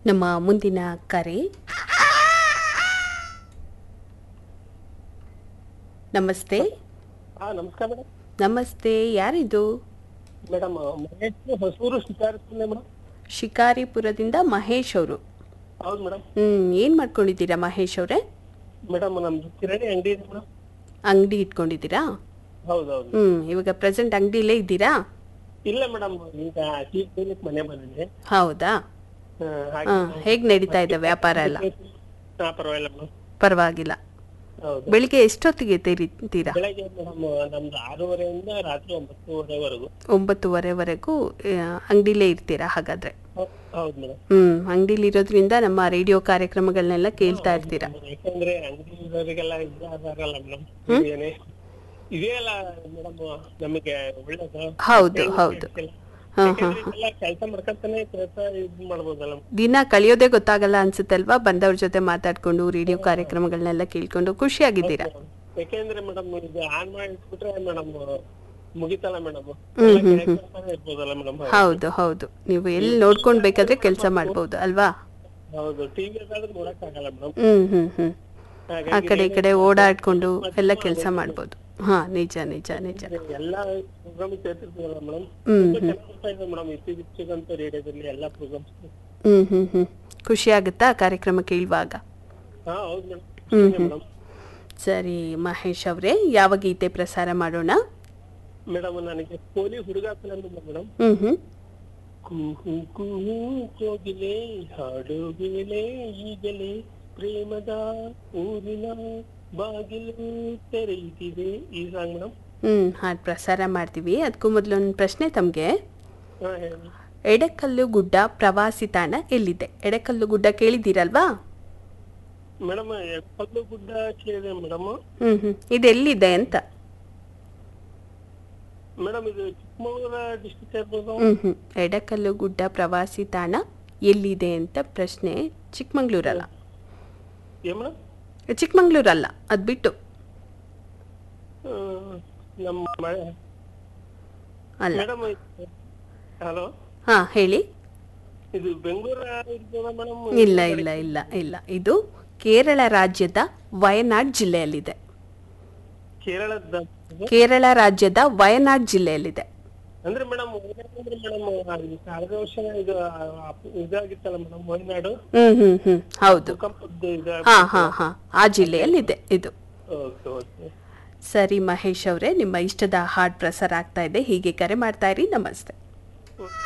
ನಮ್ಮ ಮುಂದಿನ ಕರೆ ನಮಸ್ತೆ ಹಾ ನಮಸ್ಕಾರ ಮೇಡಮ್ ನಮಸ್ತೆ ಯಾರಿದು ಮೇಡಮ್ ಮಹೇಶ್ ಹೊಸೂರು ಶಿಕಾರಿಸ್ತಿಲ್ಲ ಮೇಡಮ್ ಶಿಕಾರಿಪುರದಿಂದ ಮಹೇಶ್ ಅವರು ಹೌದು ಮೇಡಮ್ ಹ್ಮ್ ಏನ್ ಮಾಡ್ಕೊಂಡಿದ್ದೀರಾ ಮಹೇಶ್ ಅವರೇ ಮೇಡಮ್ ನಮ್ದು ಕಿರಾಣಿ ಅಂಗಡಿ ಇದೆ ಮೇಡಮ್ ಅಂಗಡಿ ಇಟ್ಕೊಂಡಿದ್ದೀರಾ ಹೌದು ಹೌದು ಹ್ಮ್ ಇವಾಗ ಪ್ರೆಸೆಂಟ್ ಅಂಗಡಿಲೇ ಇದ್ದೀರಾ ಇಲ್ಲ ಮೇಡಮ್ ಈಗ ಟೀ ಕುಡಿಲಿಕ್ಕೆ ಮನೆ ಬಂದಿದ್ದೆ ಹೌದಾ ಹಾ, ಹಾಗೆ ಹಾ ಹೇಗ್ ನಡೀತಾ ಇದೆ ವ್ಯಾಪಾರ ಎಲ್ಲ ಹಾ ಪರವಾಗಿಲ್ಲ ಮೇಡಮ್ ಪರವಾಗಿಲ್ಲ ಹೌದು ಬೆಳಿಗ್ಗೆ ಎಷ್ಟೊತ್ತಿಗೆ ತೆರೀತೀರಾ ಬೆಳಗ್ಗೆ ಮೇಡಮ್ ನಮ್ದು ಆರೂವರೆಯಿಂದ ರಾತ್ರಿ ಒಂಬತ್ತುವರೆವರೆಗೂ ಒಂಬತ್ತುವರೆವರೆಗೂ ಅಂಗಡಿಲೇ ಇರ್ತೀರಾ ಹಾಗಾದ್ರೆ ಹೌ- ಹೌದು ಮೇಡಮ್ ಹ್ಮ್ ಅಂಗಡಿಲಿ ಇರೋದ್ರಿಂದ ನಮ್ಮ ರೇಡಿಯೋ ಕಾರ್ಯಕ್ರಮಗಳನ್ನೆಲ್ಲ ಕೇಳ್ತಾ ಇರ್ತೀರಾ ಯಾಕಂದ್ರೆ ಅಂಗಡಿ ಇರೋರಿಗೆಲ್ಲ ಇದಾಗಲ್ಲ ಮೇಡಮ್ ಏನೇ ಇದೇ ಅಲ್ಲ ಮೇಡಮ್ ನಮಗೆ ಒಳ್ಳೇದು ಹೌದು ಹೌದು ಹಾ ಹಾ ಎಲ್ಲ ಕೆಲಸ ಮಾಡ್ಕೊಂತಾನೆ ಕೆಲಸ ಇದು ಮಾಡ್ಬೋದಲ್ಲ ದಿನ ಕಳಿಯೋದೇ ಗೊತ್ತಾಗಲ್ಲ ಅನ್ಸುತ್ತಲ್ವಾ ಬಂದವ್ರ ಜೊತೆ ಮಾತಾಡ್ಕೊಂಡು ರೇಡಿಯೋ ಕಾರ್ಯಕ್ರಮಗಳನ್ನೆಲ್ಲ ಕೇಳ್ಕೊಂಡು ಖುಷಿಯಾಗಿದ್ದೀರಾ ಯಾಕೆಂದ್ರೆ ಮೇಡಮ್ ಇದು ಆನ್ ಮಾಡಿಟ್ಬಿಟ್ರೆ ಮೇಡಮ್ ಮುಗಿತಲ್ಲ ಮೇಡಮ್ ಇರ್ಬೋದಲ್ಲ ಮೇಡಮ್ ಹೌದು ಹೌದು ನೀವು ಎಲ್ಲಿ ನೋಡ್ಕೊಂಡ್ ಬೇಕಾದ್ರೆ ಕೆಲಸ ಮಾಡ್ಬೋದು ಅಲ್ವಾ ಹೌದು ಟಿವಿ ಅದಾದ್ರೆ ನೋಡಕ್ ಆಗಲ್ಲ ಮೇಡಮ್ ಹ್ಮ್ ಹ್ಮ್ ಹ್ಮ್ ಆ ಹಾಗಾಗಿ ಕಡೆ ಈ ಕಡೆ ಓಡಾಡ್ಕೊಂಡು ಎಲ್ಲ ಕೆಲಸ ಮಾಡ್ಬೋದು ಹಾ ನಿಜ ನಿಜ ನಿಜ ಎಲ್ಲ ಪ್ರೋಗ್ರಾಮ್ ಕೇಳ್ತಿರ್ತೀವಲ್ಲ ಮೇಡಮ್ ಹ್ಮ್ ತುಂಬಾ ಚೆನ್ನಾಗ್ ಬರ್ತಾ ಇದೆ ಮೇಡಮ್ ಇತ್ತೀಚೆಗಂತೂ ರೇಡಿಯೋದಲ್ಲಿ ಎಲ್ಲಾ ಪ್ರೋಗ್ರಾಮ್ಸ್ ಹ್ಮ್ ಹ್ಮ್ ಹ್ಮ್ ಖುಷಿ ಆಗುತ್ತಾ ಕಾರ್ಯಕ್ರಮ ಕೇಳುವಾಗ ಹಾ ಹೌದು ಮೇಡಮ್ ಹ್ಮ್ ಮೇಡಮ್ ಸರಿ ಮಹೇಶ್ ಅವರೇ ಯಾವ ಗೀತೆ ಪ್ರಸಾರ ಮಾಡೋಣ ಮೇಡಮ್ ನನಗೆ ಕೋಲಿ ಹುಡುಗ ಫಿಲಮ್ ಮೇಡಮ್ ಹ್ಮ್ ಹ್ಮ್ ಕುಹು ಕುಹು ಕೋಗಿಲೆ ಹಾಡು ವೇಳೆ ಈಗಲೇ ಪ್ರೇಮದ ಊರಿನ ಬಾಗಿಲು ತೆರೆಯುತ್ತಿದೆ ಈ ಸಾಂಗ್ ಮೇಡಮ್ ಹ್ಮ್ ಹಾಡು ಪ್ರಸಾರ ಮಾಡ್ತೀವಿ ಅದಕ್ಕೂ ಮೊದಲು ಒಂದು ಪ್ರಶ್ನೆ ತಮಗೆ ಹಾ ಹೇಳಿ ಎಡಕಲ್ಲು ಗುಡ್ಡ ಪ್ರವಾಸಿ ತಾಣ ಎಲ್ಲಿದೆ ಎಡಕಲ್ಲು ಗುಡ್ಡ ಕೇಳಿದ್ದೀರಲ್ವಾ ಮೇಡಮ್ ಎಪ್ಪತ್ತು ಗುಡ್ಡ ಕೇಳಿದೆ ಮೇಡಮ್ ಹ್ಮ್ ಹ್ಮ್ ಇದು ಎಲ್ಲಿದೆ ಅಂತ ಮೇಡಮ್ ಇದು ಚಿಕ್ಕಮಗಳೂರ ಡಿಸ್ಟಿಕ್ ಇರ್ಬೋದು ಹ್ಮ್ ಹ್ಮ್ ಎಡಕಲ್ಲು ಗುಡ್ಡ ಪ್ರವಾಸಿ ತಾಣ ಎಲ್ಲಿದೆ ಅಂತ ಪ್ರಶ್ನೆ ಚಿಕ್ಕಮಂಗ್ಳೂರಲ್ಲ ಏ ಮೇಡಮ್ ಚಿಕ್ಕಮಂಗ್ಳೂರಲ್ಲ ಅದು ಬಿಟ್ಟು ಆ, ನಮ್ಮ ಮಳೆ ಅಲ್ಲ ಮೇಡಮ್ ಹಲೋ ಹಾ ಹೇಳಿ ಇದು ಬೆಂಗಳೂರ ಇರ್ಬೋದಾ ಮೇಡಮ್ ಇಲ್ಲ ಇಲ್ಲ ಇಲ್ಲ ಇಲ್ಲ ಇದು ಕೇರಳ ರಾಜ್ಯದ ವಯನಾಡ್ ಜಿಲ್ಲೆಯಲ್ಲಿದೆ ಕೇರಳದ ಕೇರಳ ರಾಜ್ಯದ ವಯನಾಡ್ ಜಿಲ್ಲೆಯಲ್ಲಿದೆ ಅಂದ್ರೆ ಮೇಡಮ್ ಅಂದ್ರೆ ಮೇಡಮ್ ಕಳೆದ ವರ್ಷ ಇದು ಆ, ಇದಾಗಿತ್ತಲ್ಲ ಮೇಡಮ್ ವಯನಾಡು ಹ್ಮ್ ಹ್ಮ್ ಹ್ಮ್ ಹೌದು ಭೂಕಂಪದ್ದು ಇದು ಹಾ ಹಾ ಹಾ ಆ ಜಿಲ್ಲೆಯಲ್ಲಿದೆ ಇದು ಓಕೆ ಓಕೆ ಸರಿ ಮಹೇಶ್ ಅವರೇ ನಿಮ್ಮ ಇಷ್ಟದ ಹಾಡ್ ಪ್ರಸಾರ ಆಗ್ತಾ ಇದೆ ಹೀಗೆ ಕರೆ ಮಾಡ್ತಾ ಇರಿ ನಮಸ್ತೆ